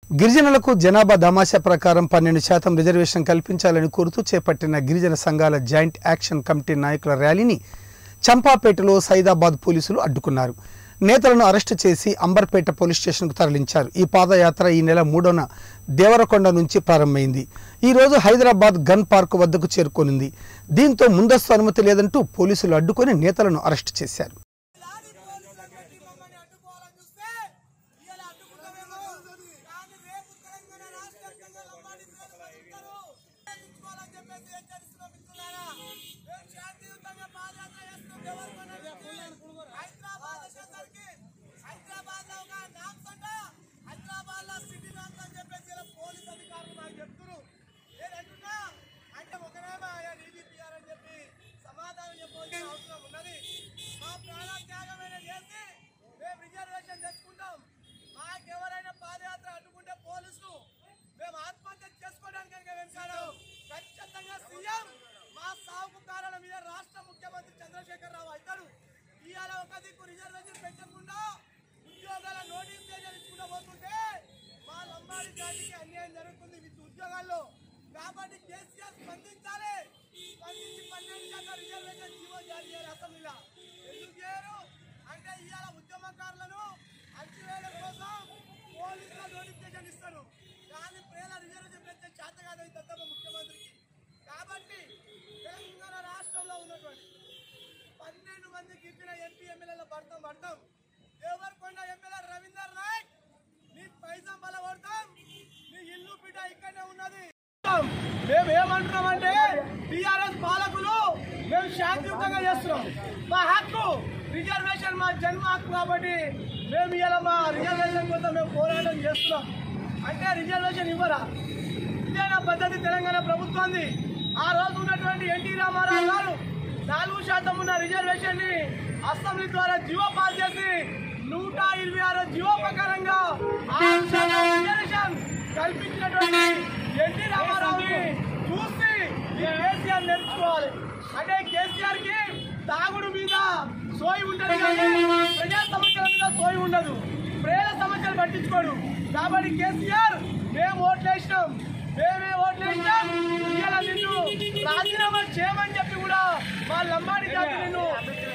గిరిజనులకు జనాభా దామాషా ప్రకారం పన్నెండు శాతం రిజర్వేషన్ కల్పించాలని కోరుతూ చేపట్టిన గిరిజన సంఘాల జాయింట్ యాక్షన్ కమిటీ నాయకుల ర్యాలీని చంపాపేటలో సైదాబాద్ పోలీసులు అడ్డుకున్నారు నేతలను అరెస్టు చేసి అంబర్పేట పోలీస్ స్టేషన్కు తరలించారు ఈ పాదయాత్ర ఈ నెల మూడోన దేవరకొండ నుంచి ప్రారంభమైంది ఈ రోజు హైదరాబాద్ గన్ పార్క్ వద్దకు చేరుకోనుంది దీంతో ముందస్తు అనుమతి లేదంటూ పోలీసులు అడ్డుకొని నేతలను అరెస్టు చేశారు లారీ పోలీసులకు పెట్టి మమ్మల్ని అడ్డుకోవాలని చూస్తే ఇవాళ అడ్డుకుంటామేమో కానీ రేపు తెలంగాణ రాష్ట్ర వ్యాప్తంగా లంబాడి ప్రజలు ఉంటారు తెచ్చుకోవాలని చెప్పేసి హెచ్చరిస్తున్నాం మిత్రులారా మేము శాంతియుతంగా పాదయాత్ర చేస్తున్నాం దేవరకొండ నుంచి హైదరాబాద్ వచ్చేసరికి హైదరాబాద్ లో ఒక నామ్స్ అంట హైదరాబాద్ లో సిటీ నామ్స్ అని చెప్పేసి ఇలా పోలీస్ అధికారులు మాకు చెప్తున్నారు నేనంటున్నా అంటే ఒకరేమో డీజీపీఆర్ అని చెప్పి సమాధానం చెప్పవలసిన అవసరం ఉన్నది మా ప్రాణ త్యాగమైన చేసి మేము రిజర్వేషన్ తెచ్చుకుంటాం మాకెవరైనా పాదయాత్ర అడ్డుకుంటే పోలీసులు మేము ఆత్మహత్య చేసుకోవడానికి కనుక వెళ్తాడు ఖచ్చితంగా సీఎం మా సాగుకు కారణం మీద రాష్ట్ర ముఖ్యమంత్రి చంద్రశేఖర్ రావు అవుతాడు ఇవాళ ఒక దిక్కు రిజర్వేషన్ పెట్టకుండా ఉద్యోగాల నోటిఫికేషన్ ఇచ్చుకుంటూ పోతుంటే మా లంబాడి జాతికి అన్యాయం జరుగుతుంది విత్ ఉద్యోగాల్లో కాబట్టి కేసీఆర్ స్పందించాలి స్పందించి పన్నెండు శాతం రిజర్వేషన్ జీవో జారీ చేయాలి అసెంబ్లీలో ఎందుకు చేయరు అంటే ఇవాళ ఉద్యమకారులను అణచివేయడం కోసం పోలీసుల నోటిఫికేషన్ ఇస్తారు కానీ ప్రేల రిజర్వేషన్ పెడితే చేత కాదు ఈ దత్తమ్మ ముఖ్యమంత్రికి కాబట్టి తెలంగాణ రాష్ట్రంలో ఉన్నటువంటి పన్నెండు మంది గిరిజన ఎంపీ ఎమ్మెల్యేల భర్తం భర్తం దేవరకొండ ఎమ్మెల్యే రవీందర్ నాయక్ నీ పైసం బల కొడతాం నీ ఇల్లు బిడ్డ ఇక్కడనే ఉన్నది మేము ఏమంటున్నామంటే టిఆర్ఎస్ పాలకులు మేము శాంతియుతంగా చేస్తున్నాం మా హక్కు రిజర్వేషన్ మా జన్మ హక్కు కాబట్టి మేము ఇలా మా రిజర్వేషన్ కోసం మేము పోరాటం చేస్తున్నాం అంటే రిజర్వేషన్ ఇవ్వరా ఇదేనా పద్ధతి తెలంగాణ ప్రభుత్వాన్ని ఆ రోజు ఉన్నటువంటి ఎన్టీ రామారావు గారు నాలుగు శాతం ఉన్న రిజర్వేషన్ ని అసెంబ్లీ ద్వారా జీవో పాస్ చేసి నూట ఇరవై ఆరు జీవో ప్రకారంగా ఆరు శాతం రిజర్వేషన్ కల్పించినటువంటి ఎన్టీ రామారావుని చూసి ఈ కేసీఆర్ నేర్చుకోవాలి అంటే కేసీఆర్ కి తాగుడు మీద సోయి ఉంటది కానీ ప్రజా సమస్యల మీద సోయి ఉండదు ప్రజల సమస్యలు పట్టించుకోడు కాబట్టి కేసీఆర్ మేము ఓట్లేసినాం మేమే ఓట్లేసినాం ఇవాళ నిన్ను రాజీనామా చేయమని చెప్పి కూడా మా లంబాడి జాతి నిన్ను